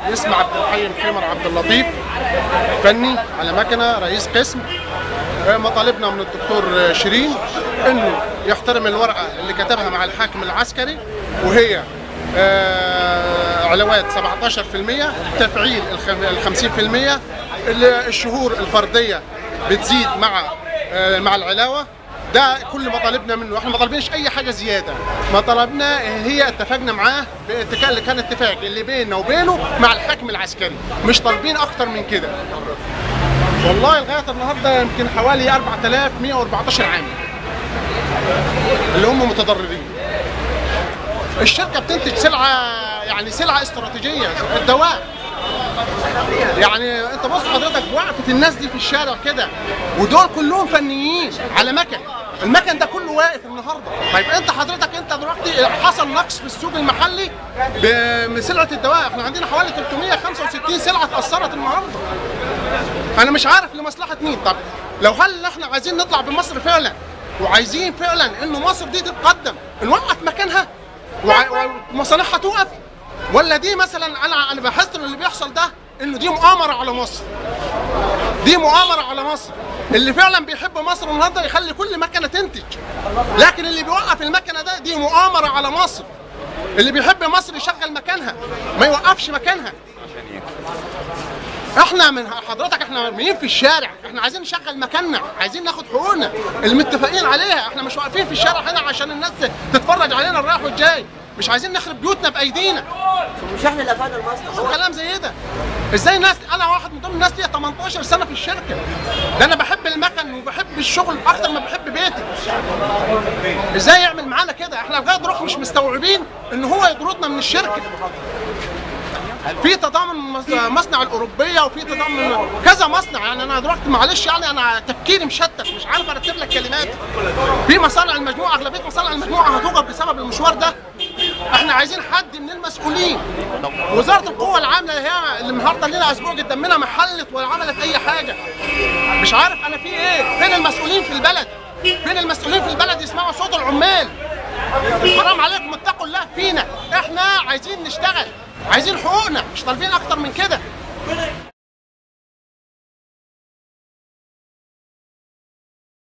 اسمي عبد الحي محمر عبد اللطيف فني على مكنه رئيس قسم مطالبنا من الدكتور شيرين انه يحترم الورقه اللي كتبها مع الحاكم العسكري وهي آه، علاوات 17% تفعيل ال 50% الشهور الفرديه بتزيد مع آه، مع العلاوه ده كل ما طالبنا منه احنا ما طالبينش اي حاجه زياده ما طلبنا هي اتفقنا معاه باتفاق اللي كان اتفاق اللي بيننا وبينه مع الحاكم العسكري مش طالبين اكتر من كده والله لغايه النهارده يمكن حوالي 4114 عامل اللي هم متضررين الشركه بتنتج سلعه يعني سلعه استراتيجيه الدواء يعني انت بص حضرتك وقفت الناس دي في الشارع كده ودول كلهم فنيين على مكن المكن ده كله واقف النهارده طيب انت حضرتك انت دلوقتي حصل نقص في السوق المحلي بسلعه الدواء احنا عندنا حوالي 365 سلعه اتاثرت النهارده انا مش عارف لمصلحه مين طب لو هل احنا عايزين نطلع بمصر فعلا وعايزين فعلا انه مصر دي تتقدم نوقف مكانها وع- ومصالحها توقف ولا دي مثلا انا انا بحس ان اللي بيحصل ده انه دي مؤامره على مصر دي مؤامره على مصر اللي فعلا بيحب مصر النهارده يخلي كل مكنه تنتج لكن اللي بيوقف المكنه ده دي مؤامره على مصر اللي بيحب مصر يشغل مكانها ما يوقفش مكانها احنا من حضرتك احنا مرميين في الشارع احنا عايزين نشغل مكاننا عايزين ناخد حقوقنا المتفقين عليها احنا مش واقفين في الشارع هنا عشان الناس تتفرج علينا الرايح والجاي مش عايزين نخرب بيوتنا بايدينا مش احنا اللي قفلنا المصنع كلام زي ده ازاي ناس انا واحد من ضمن الناس دي 18 سنه في الشركه ده انا بحب المكن وبحب الشغل اكتر ما بحب بيتي ازاي يعمل معانا كده احنا لغايه دلوقتي مش مستوعبين ان هو يطردنا من الشركه في تضامن مص- مصنع الاوروبيه وفي تضامن كذا مصنع يعني انا دلوقتي معلش يعني انا تفكيري مشتت مش عارف ارتب لك كلمات في مصانع المجموعه اغلبيه مصانع المجموعه هتوقف بسبب المشوار ده احنا عايزين حد من المسؤولين وزاره القوى العامله اللي هي اللي النهارده لنا اسبوع جدا منها ما حلت ولا عملت اي حاجه مش عارف انا في ايه فين المسؤولين في البلد فين المسؤولين في البلد يسمعوا صوت العمال حرام عليكم اتقوا الله فينا احنا عايزين نشتغل عايزين حقوقنا مش طالبين اكتر من كده